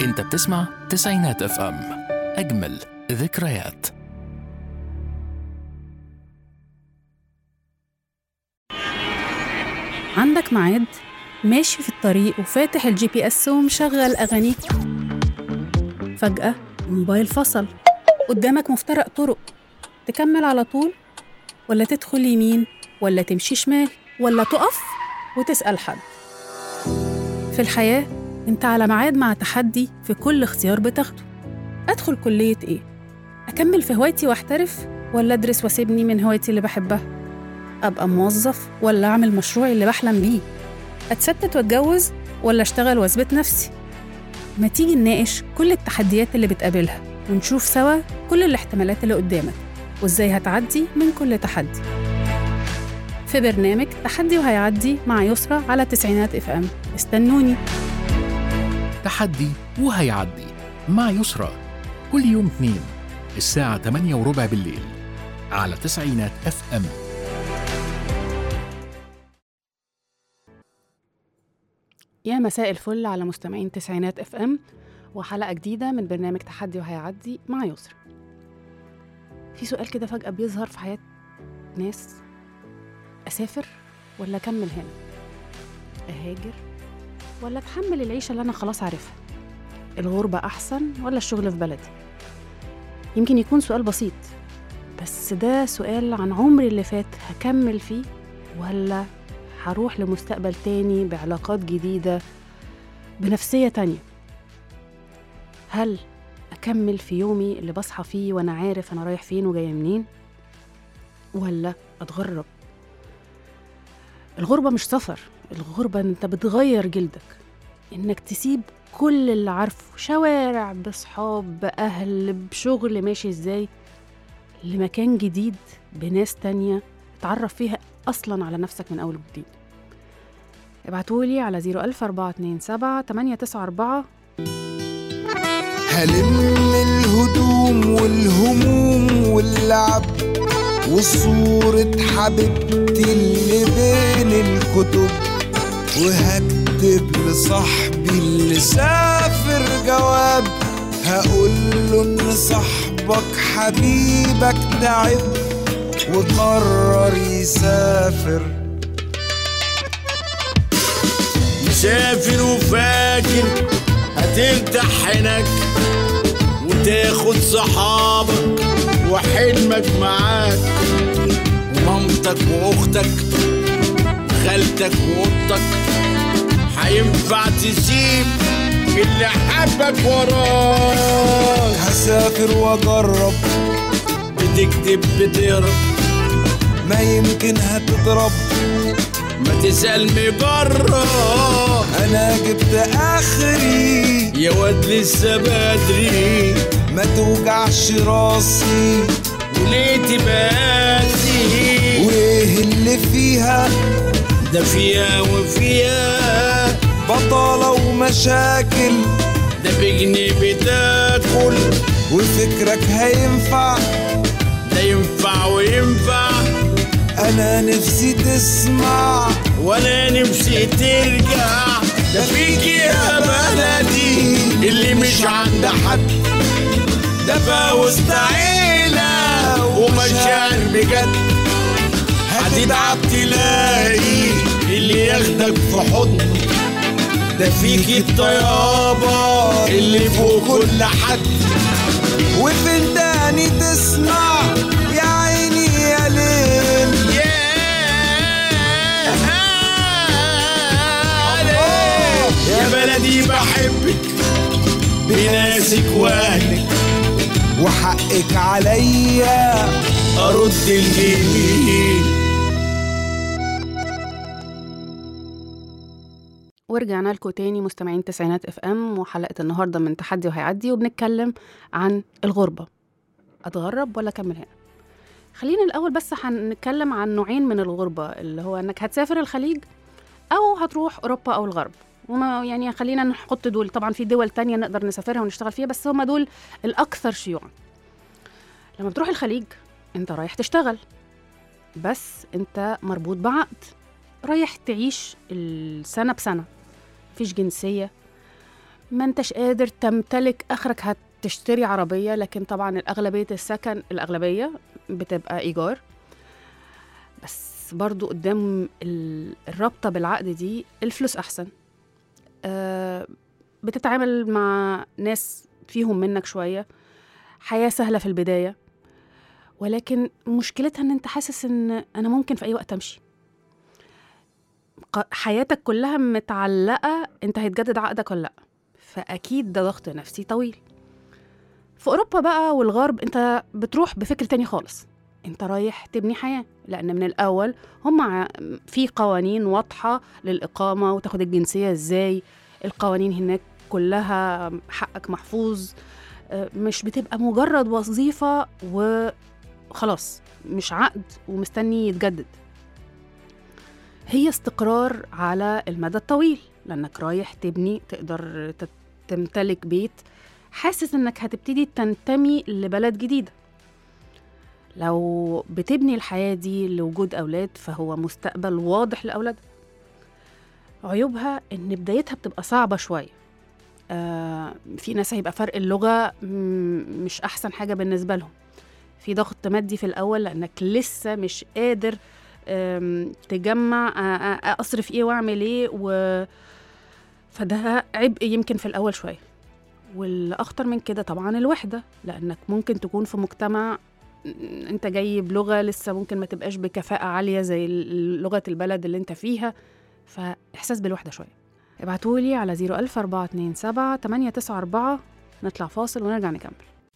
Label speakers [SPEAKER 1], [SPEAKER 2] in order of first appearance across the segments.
[SPEAKER 1] انت بتسمع تسعينات اف ام اجمل ذكريات
[SPEAKER 2] عندك ميعاد ماشي في الطريق وفاتح الجي بي اس ومشغل أغانيك فجأة الموبايل فصل قدامك مفترق طرق تكمل على طول ولا تدخل يمين ولا تمشي شمال ولا تقف وتسأل حد في الحياة انت على ميعاد مع تحدي في كل اختيار بتاخده أدخل كلية إيه؟ أكمل في هوايتي وأحترف ولا أدرس وأسيبني من هوايتي اللي بحبها؟ أبقى موظف ولا أعمل مشروعي اللي بحلم بيه أتستت وأتجوز ولا أشتغل وأثبت نفسي ما تيجي نناقش كل التحديات اللي بتقابلها ونشوف سوا كل الاحتمالات اللي قدامك وإزاي هتعدي من كل تحدي في برنامج تحدي وهيعدي مع يسرى على تسعينات اف ام استنوني
[SPEAKER 1] تحدي وهيعدي مع يسرى كل يوم اثنين الساعة 8 وربع بالليل على تسعينات اف ام
[SPEAKER 2] يا مساء الفل على مستمعين تسعينات اف ام وحلقة جديدة من برنامج تحدي وهيعدي مع يسرى في سؤال كده فجأة بيظهر في حياة ناس أسافر ولا أكمل هنا أهاجر ولا أتحمل العيشة اللي أنا خلاص عارفها الغربة أحسن ولا الشغل في بلدي يمكن يكون سؤال بسيط بس ده سؤال عن عمري اللي فات هكمل فيه ولا هروح لمستقبل تاني بعلاقات جديدة بنفسية تانية هل أكمل في يومي اللي بصحى فيه وأنا عارف أنا رايح فين وجاي منين ولا أتغرب الغربة مش سفر الغربة أنت بتغير جلدك إنك تسيب كل اللي عارفه شوارع بصحاب بأهل بشغل ماشي إزاي لمكان جديد بناس تانية تعرف فيها أصلا على نفسك من أول وجديد ابعتولي على 01427 894
[SPEAKER 3] هلم الهدوم والهموم واللعب وصورة حبيبتي اللي بين الكتب وهكتب لصاحبي اللي سافر جواب هقول له ان صاحبك حبيبك تعب وقرر يسافر
[SPEAKER 4] مسافر وفاكر هترتاح هناك وتاخد صحابك وحلمك معاك ومامتك واختك وخالتك واختك هينفع تسيب اللي حبك وراك
[SPEAKER 3] هسافر واجرب
[SPEAKER 4] بتكتب بتقرا
[SPEAKER 3] ما يمكن هتضرب
[SPEAKER 4] ما تسأل مجرب
[SPEAKER 3] انا جبت اخري
[SPEAKER 4] يا واد لسه بدري
[SPEAKER 3] ما توجعش راسي
[SPEAKER 4] وليه تباتي
[SPEAKER 3] وايه اللي فيها
[SPEAKER 4] ده فيها وفيها
[SPEAKER 3] بطالة ومشاكل
[SPEAKER 4] ده بجنيه بتاكل
[SPEAKER 3] وفكرك هينفع
[SPEAKER 4] ده ينفع وينفع
[SPEAKER 3] انا نفسي تسمع
[SPEAKER 4] وانا نفسي ترجع ده فيك يا بلدي اللي مش عند حد ده فوسط عيلة ومشاعر بجد هتتعب تلاقي اللي ياخدك في حضن ده فيك الطيابة اللي فوق كل حد
[SPEAKER 3] وفين تاني تسمع يا عيني يا ليل
[SPEAKER 4] يا بلدي بحبك بناسك واهلك
[SPEAKER 3] وحقك عليا
[SPEAKER 4] ارد الجميل
[SPEAKER 2] ورجعنا لكم تاني مستمعين تسعينات اف ام وحلقة النهاردة من تحدي وهيعدي وبنتكلم عن الغربة اتغرب ولا اكمل هنا خلينا الاول بس هنتكلم عن نوعين من الغربة اللي هو انك هتسافر الخليج او هتروح اوروبا او الغرب وما يعني خلينا نحط دول طبعا في دول تانية نقدر نسافرها ونشتغل فيها بس هما دول الاكثر شيوعا لما بتروح الخليج انت رايح تشتغل بس انت مربوط بعقد رايح تعيش السنة بسنة مفيش جنسية ما انتش قادر تمتلك اخرك هتشتري عربيه لكن طبعا الاغلبيه السكن الاغلبيه بتبقى ايجار بس برضو قدام ال- الرابطه بالعقد دي الفلوس احسن آه، بتتعامل مع ناس فيهم منك شويه حياه سهله في البدايه ولكن مشكلتها ان انت حاسس ان انا ممكن في اي وقت امشي ق- حياتك كلها متعلقه انت هيتجدد عقدك ولا لا فاكيد ده ضغط نفسي طويل في اوروبا بقى والغرب انت بتروح بفكر تاني خالص انت رايح تبني حياه لان من الاول هم ع- في قوانين واضحه للاقامه وتاخد الجنسيه ازاي القوانين هناك كلها حقك محفوظ آه، مش بتبقى مجرد وظيفه وخلاص مش عقد ومستني يتجدد هي استقرار على المدى الطويل لانك رايح تبني تقدر تت- تمتلك بيت حاسس انك هتبتدي تنتمي لبلد جديده لو بتبني الحياه دي لوجود اولاد فهو مستقبل واضح لاولادك عيوبها ان بدايتها بتبقى صعبه شويه آه في ناس هيبقى فرق اللغه م- مش احسن حاجه بالنسبه لهم في ضغط مادي في الاول لانك لسه مش قادر آم، تجمع آه، آه، اصرف ايه واعمل ايه و فده عبء يمكن في الاول شويه والاخطر من كده طبعا الوحده لانك ممكن تكون في مجتمع م، انت جاي بلغه لسه ممكن ما تبقاش بكفاءه عاليه زي ال- لغه البلد اللي انت فيها فاحساس بالوحده شويه ابعتولي على 00427 894 نطلع فاصل ونرجع نكمل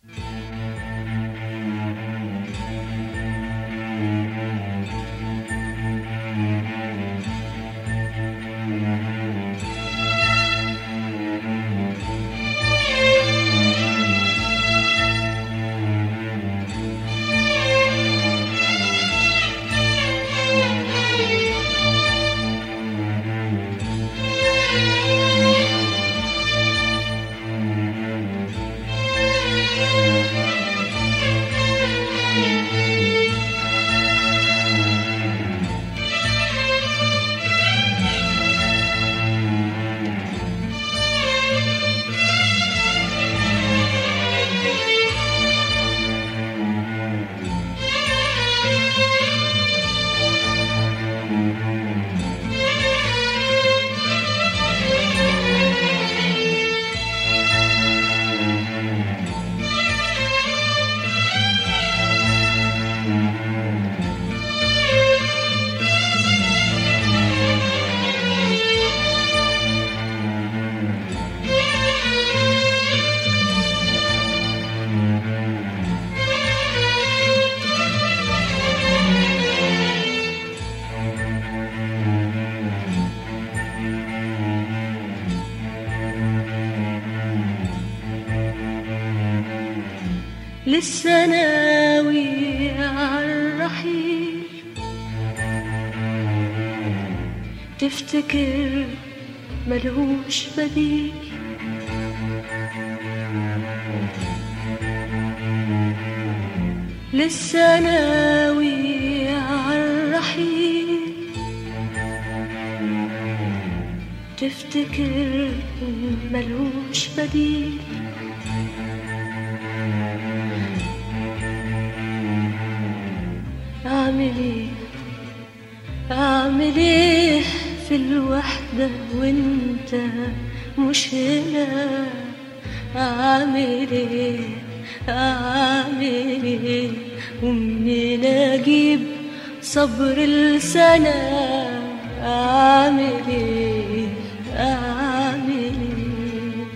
[SPEAKER 5] لسه ناوي عالرحيل تفتكر ملهوش بديل لسه ناوي عالرحيل تفتكر ملهوش بديل أعمل إيه أعمل إيه في الوحدة وأنت مش هنا أعمل إيه أعمل إيه ومنين أجيب صبر السنة أعمل إيه أعمل إيه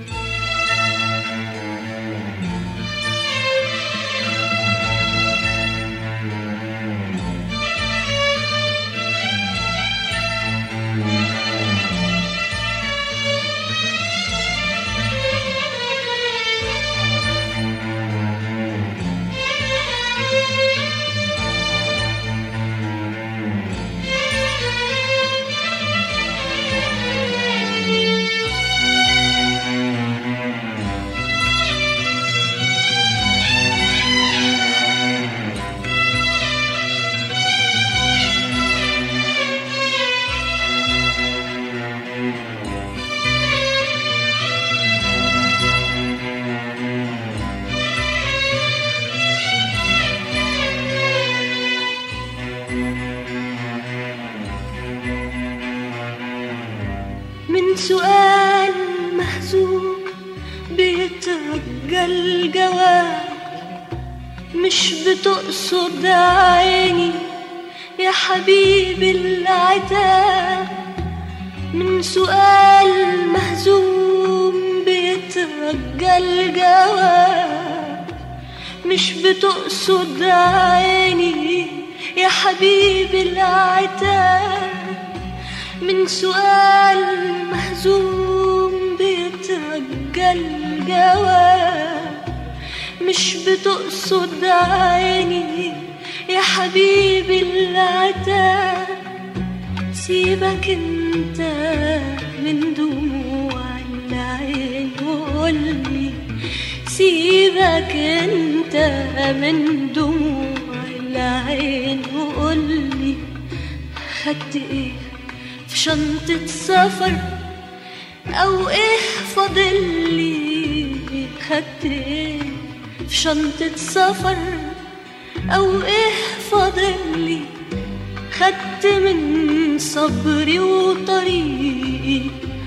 [SPEAKER 5] سؤال مهزوم بيترجى الجواب مش بتقصد عيني يا حبيبي العتاب من سؤال مهزوم بيترجى الجواب مش بتقصد عيني يا حبيبي العتاب من سؤال مهزوم بيترجى الجواب مش بتقصد عيني يا حبيبي العتاب سيبك انت من دموع العين وقولي سيبك انت من دموع العين وقولي خدت ايه في شنطة سفر او ايه فاضلي خدت ايه في شنطة سفر او ايه فاضلي خدت من صبري وطريقي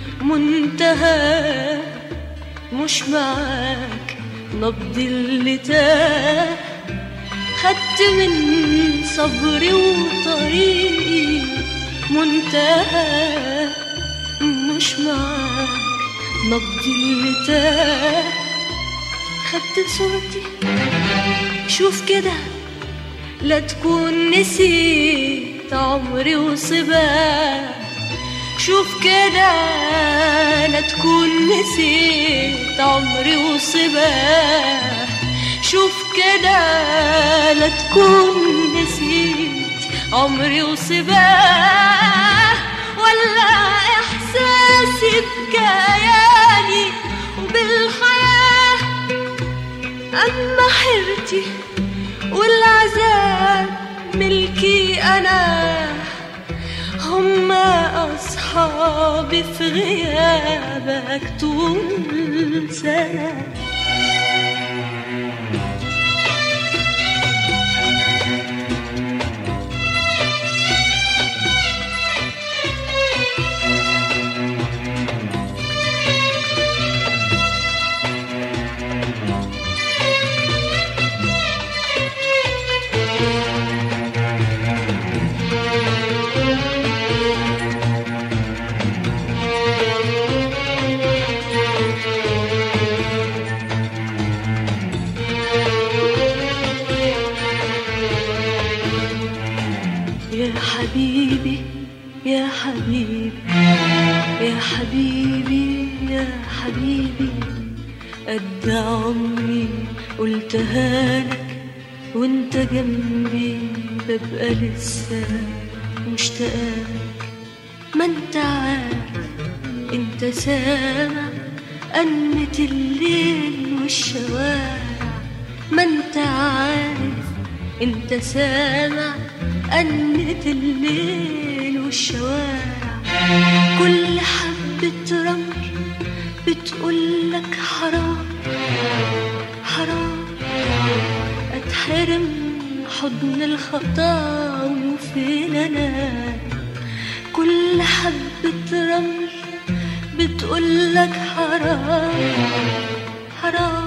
[SPEAKER 5] منتهى مش معاك نبض اللي تاه خدت من صبري وطريقي منتهى مش معاك نبض اللي تاه خدت صورتي شوف كده لا تكون نسيت عمري وصباه شوف كده لا تكون نسيت عمري وصباه شوف كده لا تكون نسيت عمري وصباه ولا احساسي بكياني وبالحياه اما حيرتي والعذاب ملكي انا هما اصحابي في غيابك طول سنه يا حبيبي يا حبيبي يا حبيبي يا حبيبي قد عمري قلتها لك وانت جنبي ببقى لسه مشتاقك ما انت عارف انت سامع أنة الليل والشوارع ما انت عارف انت سامع أنة الليل والشوارع كل حبة رمل بتقولك حرام حرام أتحرم حضن الخطاوي وفين أنا كل حبة رمل بتقولك حرام حرام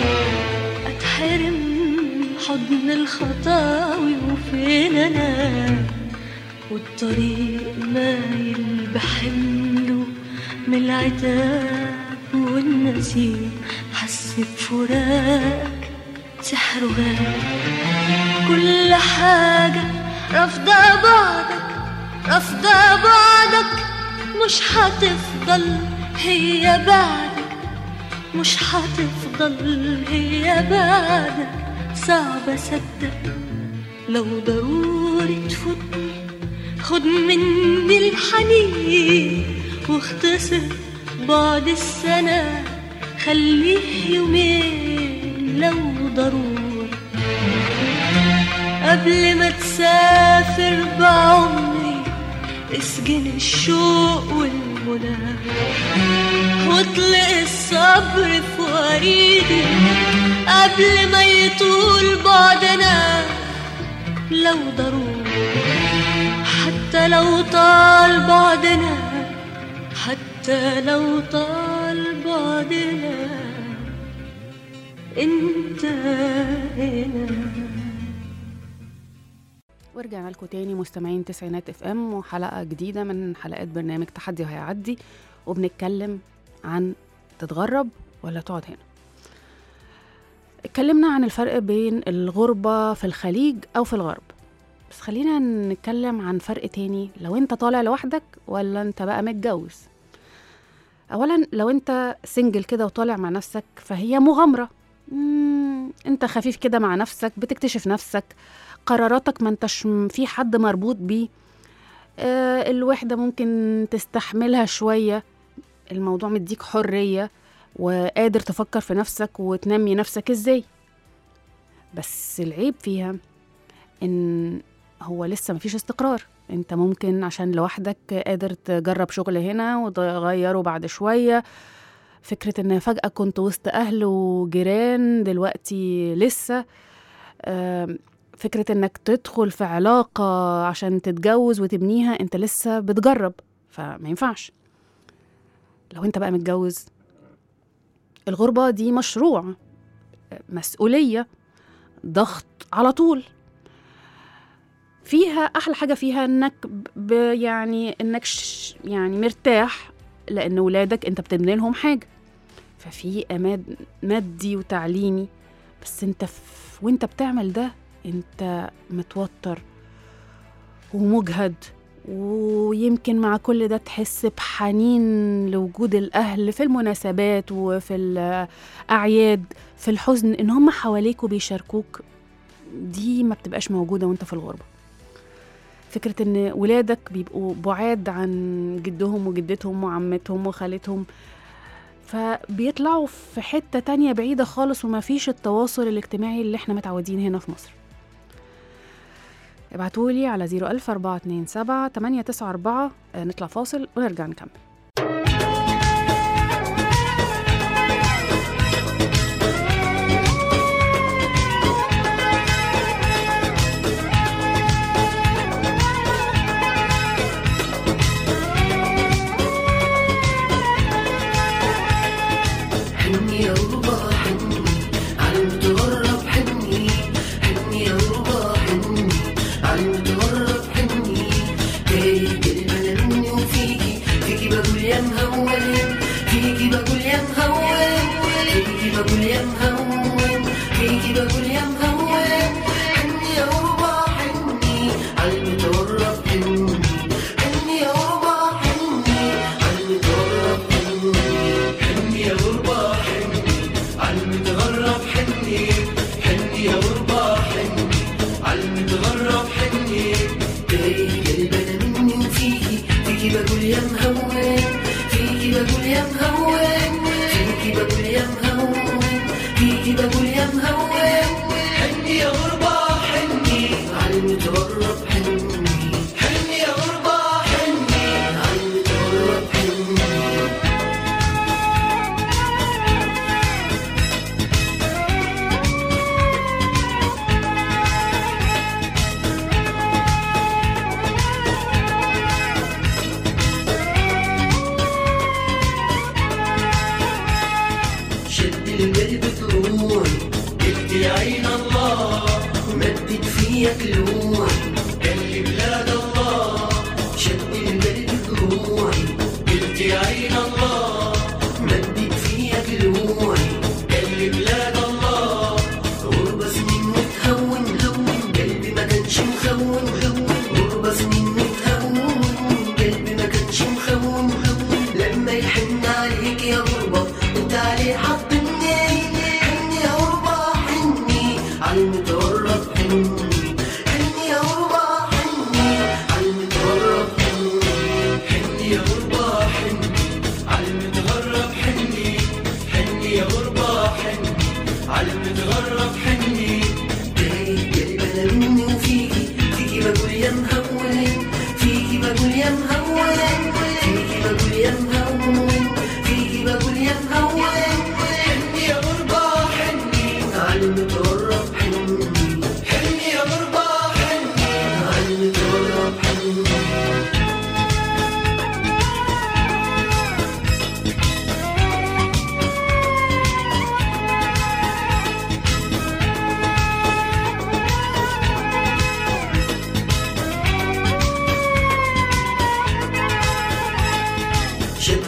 [SPEAKER 5] أتحرم حضن الخطاوي وفين أنا والطريق مايل بحمله من العتاب والنسيم حس بفراقك سحره غاب كل حاجة رافضة بعدك رافضة بعدك مش هتفضل هي بعدك مش هتفضل هي بعدك صعب اصدق لو ضروري تفوتني خد مني الحنين واختصر بعد السنة خليه يومين لو ضروري قبل ما تسافر بعمري اسجن الشوق والمنى واطلق الصبر في وريدي قبل ما يطول بعدنا لو ضروري حتى لو طال بعدنا حتى لو طال بعدنا انت هنا
[SPEAKER 2] ورجعنا لكم تاني مستمعين تسعينات اف ام وحلقه جديده من حلقات برنامج تحدي وهيعدي وبنتكلم عن تتغرب ولا تقعد هنا اتكلمنا عن الفرق بين الغربة في الخليج أو في الغرب بس خلينا نتكلم عن فرق تاني لو انت طالع لوحدك ولا انت بقى متجوز أولا لو انت سنجل كده وطالع مع نفسك فهي مغامرة مم، انت خفيف كده مع نفسك بتكتشف نفسك قراراتك ما انتش م- في حد مربوط بيه آه الوحدة ممكن تستحملها شوية الموضوع مديك حرية وقادر تفكر في نفسك وتنمي نفسك ازاي بس العيب فيها ان هو لسه مفيش استقرار انت ممكن عشان لوحدك قادر تجرب شغل هنا وتغيره بعد شوية فكرة ان فجأة كنت وسط اهل وجيران دلوقتي لسه آم، فكرة انك تدخل في علاقة عشان تتجوز وتبنيها انت لسه بتجرب فما ينفعش لو انت بقى متجوز الغربة دي مشروع مسؤولية ضغط على طول فيها احلى حاجة فيها انك ب يعني انك ش يعني مرتاح لان ولادك انت بتبني لهم حاجة ففي امان مادي وتعليمي بس انت ف... وانت بتعمل ده انت متوتر ومجهد ويمكن مع كل ده تحس بحنين لوجود الأهل في المناسبات وفي الأعياد في الحزن إن هم حواليك وبيشاركوك دي ما بتبقاش موجودة وانت في الغربة فكرة إن ولادك بيبقوا بعاد عن جدهم وجدتهم وعمتهم وخالتهم فبيطلعوا في حتة تانية بعيدة خالص وما فيش التواصل الاجتماعي اللي احنا متعودين هنا في مصر ابعتولي على 01427 894 آه، نطلع فاصل ونرجع نكمل
[SPEAKER 6] حني يا ربا حني على المتغرب حني حني يا ربا حني على المتغرب حني جاي قلبنا مني وفيكي فيكي بقول يا مهون فيكي بقول يا مهون فيكي بقول يا مهون فيكي بقول يا مهون حني يا ربا حني على المتغرب حني حني يا ربا حني على المتغرب حني
[SPEAKER 4] حني يا غربة حني على المتغرب حني حني يا غربة حني على المتغرب حني
[SPEAKER 6] جاي قلبنا مني وفيكي فيكي بقول يا مهون فيكي بقول يا مهون فيكي بقول يا مهون فيكي بقول يا مهون
[SPEAKER 4] حني يا غربة حني
[SPEAKER 6] على المتغرب حني
[SPEAKER 4] حني يا غربة حني
[SPEAKER 6] على المتغرب حني شد القلب طلوعي
[SPEAKER 4] قلت يا عين الله
[SPEAKER 6] مدت فيك لوعي
[SPEAKER 4] قال لي بلاد الله
[SPEAKER 6] شد القلب طلوعي
[SPEAKER 4] قلت يا عين الله
[SPEAKER 6] مدت فيك لوعي
[SPEAKER 4] قال لي بلاد الله
[SPEAKER 6] غربة سنين وتهون هون قلبي ما كانش مخون هون غربة سنين وتهون قلبي ما كانش مخون هون لما يحن عليك يا غربة انت عليه حطني حني يا غربة حني على المتغرب حني حني يا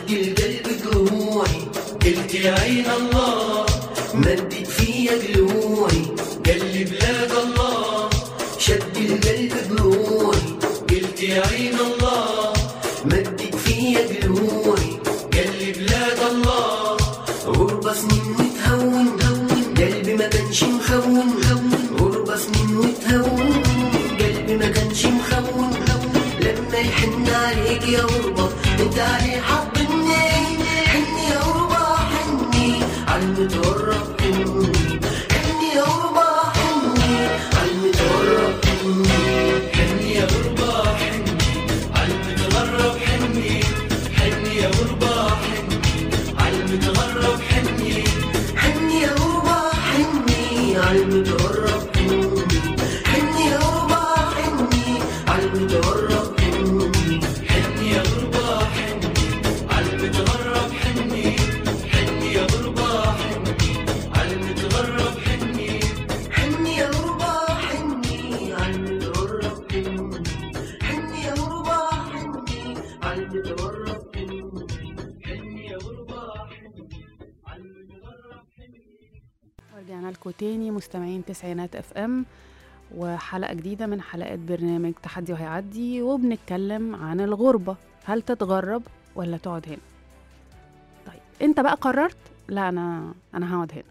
[SPEAKER 6] شد القلب جروحي
[SPEAKER 4] قلت يا عين الله
[SPEAKER 6] مدت فيا ضلوعي
[SPEAKER 4] قال لي بلاد الله
[SPEAKER 6] شد القلب جروحي
[SPEAKER 4] قلت يا عين الله
[SPEAKER 6] مدت فيا ضلوعي
[SPEAKER 4] قال لي بلاد الله
[SPEAKER 6] غربة سنين وتهون قلبي ما كانش مخون غربة سنين وتهون قلبي ما كانش مخون لما يحن عليك يا غربة انت عليه حضني حني يا غربة حني عالمتغرب حني حني يا غربة حني عالمتغرب حني
[SPEAKER 4] حني يا غربة حني عالمتغرب حني حني يا غربة حني عالمتغرب حني
[SPEAKER 6] حني يا غربة حني عالمتغرب حني حني يا غربة حني عالمتغرب حني
[SPEAKER 4] حني يا غربة حني عالمتغرب حني حني يا غربة حني عالمتغرب حني
[SPEAKER 6] حني يا غربة حني عالمتغرب حني حني يا غربة حني عالمتغرب حني
[SPEAKER 4] حني يا غربة حني عالمتغرب حني
[SPEAKER 2] رجعنا لكم تاني مستمعين تسعينات اف ام وحلقة جديدة من حلقات برنامج تحدي وهيعدي وبنتكلم عن الغربة هل تتغرب ولا تقعد هنا طيب انت بقى قررت لا انا انا هقعد هنا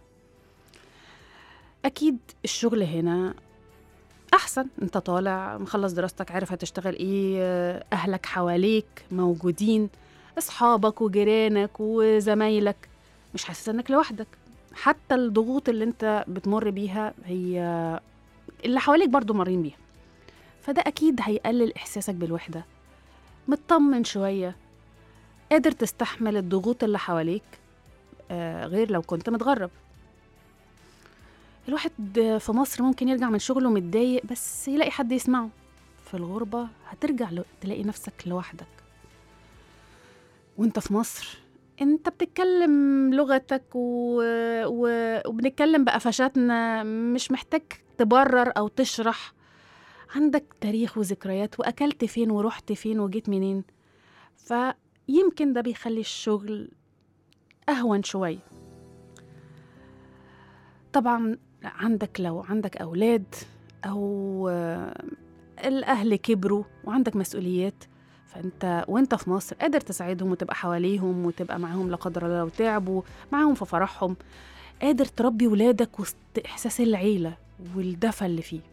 [SPEAKER 2] اكيد الشغل هنا احسن انت طالع مخلص دراستك عارف هتشتغل ايه اهلك حواليك موجودين اصحابك وجيرانك وزمايلك مش حاسس انك لوحدك حتى الضغوط اللي انت بتمر بيها هي اللي حواليك برضو مارين بيها فده اكيد هيقلل احساسك بالوحده مطمن شويه قادر تستحمل الضغوط اللي حواليك آه غير لو كنت متغرب الواحد في مصر ممكن يرجع من شغله متضايق بس يلاقي حد يسمعه في الغربة هترجع لو- تلاقي نفسك لوحدك وانت في مصر انت بتتكلم لغتك و... و... وبنتكلم بقفشاتنا مش محتاج تبرر او تشرح عندك تاريخ وذكريات واكلت فين ورحت فين وجيت منين فيمكن ده بيخلي الشغل اهون شويه طبعا عندك لو عندك اولاد او آه، الاهل كبروا وعندك مسؤوليات فانت وانت في مصر قادر تساعدهم وتبقى حواليهم وتبقى معاهم لا قدر الله لو تعبوا معاهم في فرحهم قادر تربي ولادك وسط احساس العيله والدفى اللي فيه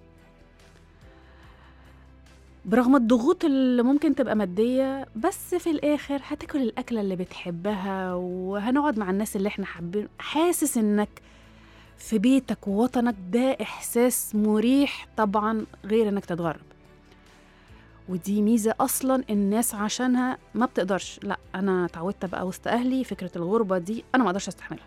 [SPEAKER 2] برغم الضغوط اللي ممكن تبقى مادية بس في الآخر هتاكل الأكلة اللي بتحبها وهنقعد مع الناس اللي احنا حابين حاسس إنك في بيتك ووطنك ده إحساس مريح طبعا غير إنك تتغرب ودي ميزة أصلا الناس عشانها ما بتقدرش لا أنا اتعودت بقى وسط أهلي فكرة الغربة دي أنا ما أقدرش أستحملها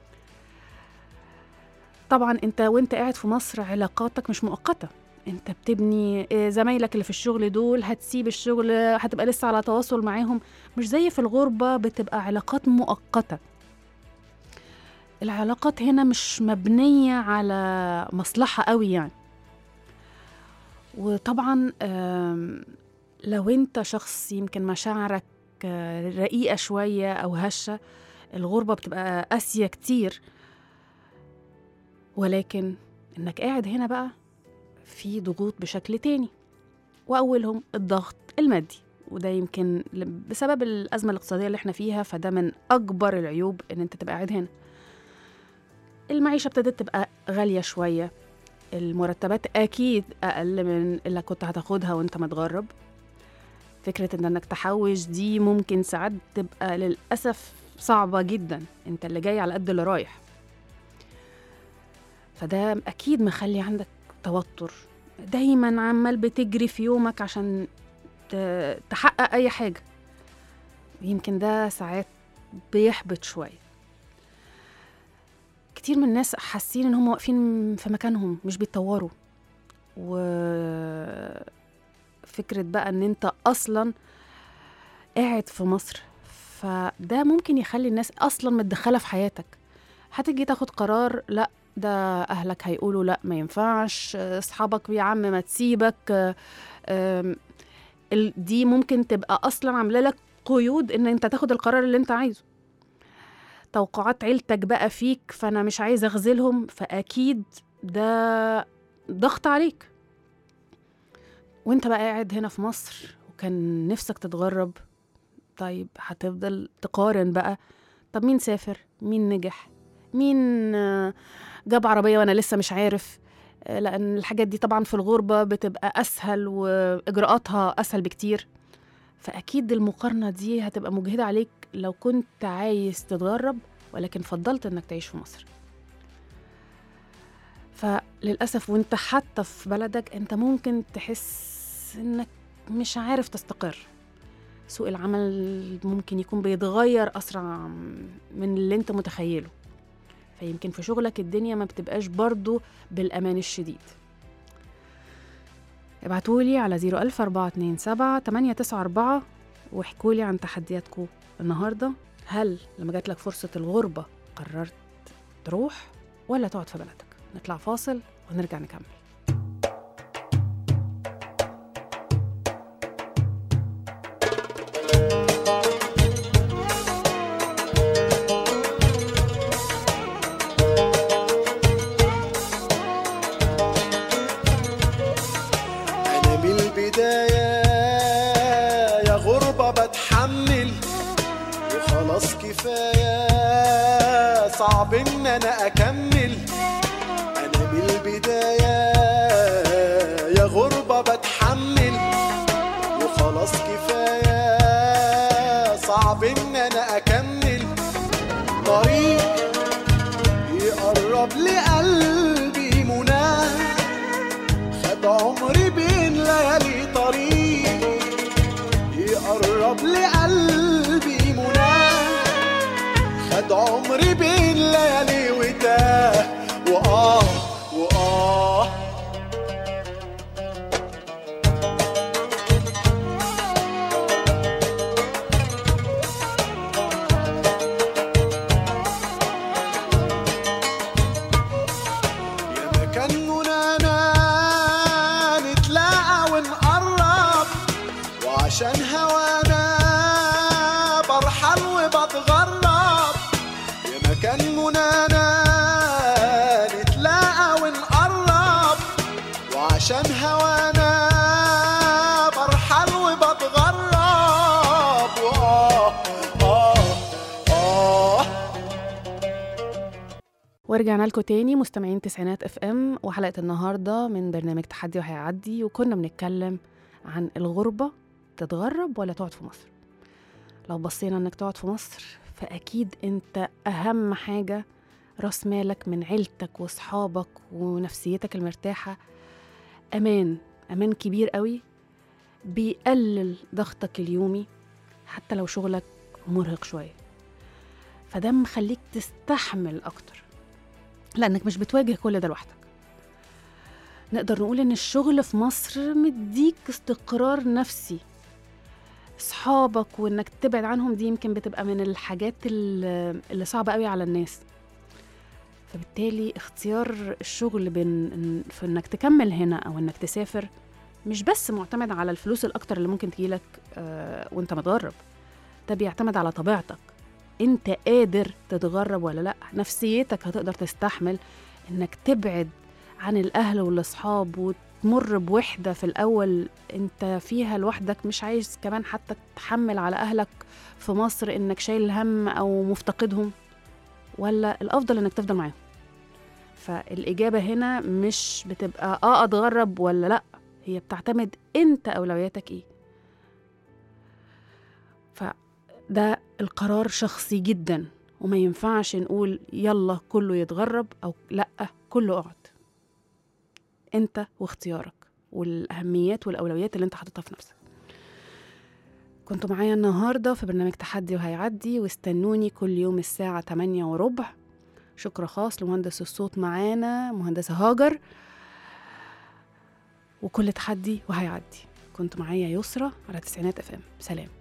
[SPEAKER 2] طبعا أنت وأنت قاعد في مصر علاقاتك مش مؤقتة أنت بتبني آه، زمايلك اللي في الشغل دول هتسيب الشغل هتبقى لسه على تواصل معاهم مش زي في الغربة بتبقى علاقات مؤقتة العلاقات هنا مش مبنية على مصلحة قوي يعني وطبعا آم، لو انت شخص يمكن مشاعرك آه، رقيقة شوية أو هشة الغربة بتبقى قاسية كتير ولكن إنك قاعد هنا بقى في ضغوط بشكل تاني وأولهم الضغط المادي وده يمكن ل- بسبب الأزمة الاقتصادية اللي احنا فيها فده من أكبر العيوب إن أنت تبقى قاعد هنا المعيشة ابتدت تبقى غالية شوية المرتبات أكيد أقل من اللي كنت هتاخدها وأنت متغرب فكرة إن إنك تحوش دي ممكن ساعات تبقى للأسف صعبة جدا أنت اللي جاي على قد اللي رايح فده أكيد مخلي عندك توتر دايما عمال بتجري في يومك عشان ت- تحقق أي حاجة يمكن ده ساعات بيحبط شوية كتير من الناس حاسين ان هم واقفين في مكانهم مش بيتطوروا وفكرة بقى ان انت اصلا قاعد في مصر فده ممكن يخلي الناس اصلا متدخلة في حياتك هتيجي تاخد قرار لا ده اهلك هيقولوا لا ما ينفعش اصحابك يا عم ما تسيبك آم، ال- دي ممكن تبقى اصلا عامله لك قيود ان انت تاخد القرار اللي انت عايزه توقعات عيلتك بقى فيك فانا مش عايزه اخذلهم فاكيد ده ضغط عليك وانت بقى قاعد هنا في مصر وكان نفسك تتغرب طيب هتفضل تقارن بقى طب مين سافر مين نجح مين آه، جاب عربية وانا لسه مش عارف آه، لان الحاجات دي طبعا في الغربة بتبقى اسهل واجراءاتها اسهل بكتير فاكيد المقارنة دي هتبقى مجهدة عليك لو كنت عايز تتغرب ولكن فضلت انك تعيش في مصر فللأسف وانت حتى في بلدك انت ممكن تحس انك مش عارف تستقر سوق العمل ممكن يكون بيتغير أسرع من اللي انت متخيله فيمكن في شغلك الدنيا ما بتبقاش برضو بالأمان الشديد ابعتولي على 01427 894 واحكولي عن تحدياتكم النهارده هل لما جات لك فرصة الغربة قررت تروح ولا تقعد في بلدك نطلع فاصل ونرجع نكمل
[SPEAKER 3] أنا من البداية يا غربة بتحمل وخلاص كفاية صعب إن أنا أكمل أنا من البداية يا غربة بتحمل وخلاص كفاية صعب إن أنا أكمل طريق يقرب لقلبي مناه خد عمري بين ليالي طريق يقرب لقلبي مناه خد عمري بين ليالي وتاه وآه وآه يا مكان منانا نتلاقى ونقرب وعشان هوانا برحل وبتغرب يا مكان منانا نتلاقى ونقرب وعشان هوانا برحل وبتغرب وآه آه آه
[SPEAKER 2] ورجعنا لكم تاني مستمعين تسعينات اف ام وحلقه النهارده من برنامج تحدي وهيعدي وكنا بنتكلم عن الغربه تتغرب ولا تقعد في مصر لو بصينا انك تقعد في مصر فاكيد انت اهم حاجه راس مالك من عيلتك واصحابك ونفسيتك المرتاحه امان امان كبير قوي بيقلل ضغطك اليومي حتى لو شغلك مرهق شويه فده مخليك تستحمل اكتر لانك مش بتواجه كل ده لوحدك نقدر نقول ان الشغل في مصر مديك استقرار نفسي صحابك وانك تبعد عنهم دي يمكن بتبقى من الحاجات ال- اللي صعبة قوي على الناس فبالتالي اختيار الشغل بين إن- في انك تكمل هنا او انك تسافر مش بس معتمد على الفلوس الاكتر اللي ممكن تجيلك آه وانت متغرب ده بيعتمد على طبيعتك انت قادر تتغرب ولا لا نفسيتك هتقدر تستحمل انك تبعد عن الاهل والاصحاب وتمر بوحده في الاول انت فيها لوحدك مش عايز كمان حتى تحمل على اهلك في مصر انك شايل هم او مفتقدهم ولا الافضل انك تفضل معاهم فالاجابه هنا مش بتبقى اه اتغرب ولا لا هي بتعتمد انت اولوياتك ايه فده القرار شخصي جدا وما ينفعش نقول يلا كله يتغرب او لا كله اقعد انت واختيارك والاهميات والاولويات اللي انت حاططها في نفسك كنتوا معايا النهارده في برنامج تحدي وهيعدي واستنوني كل يوم الساعة 8 وربع شكر خاص لمهندس الصوت معانا مهندسة هاجر وكل تحدي وهيعدي كنت معايا يسرى على تسعينات اف ام سلام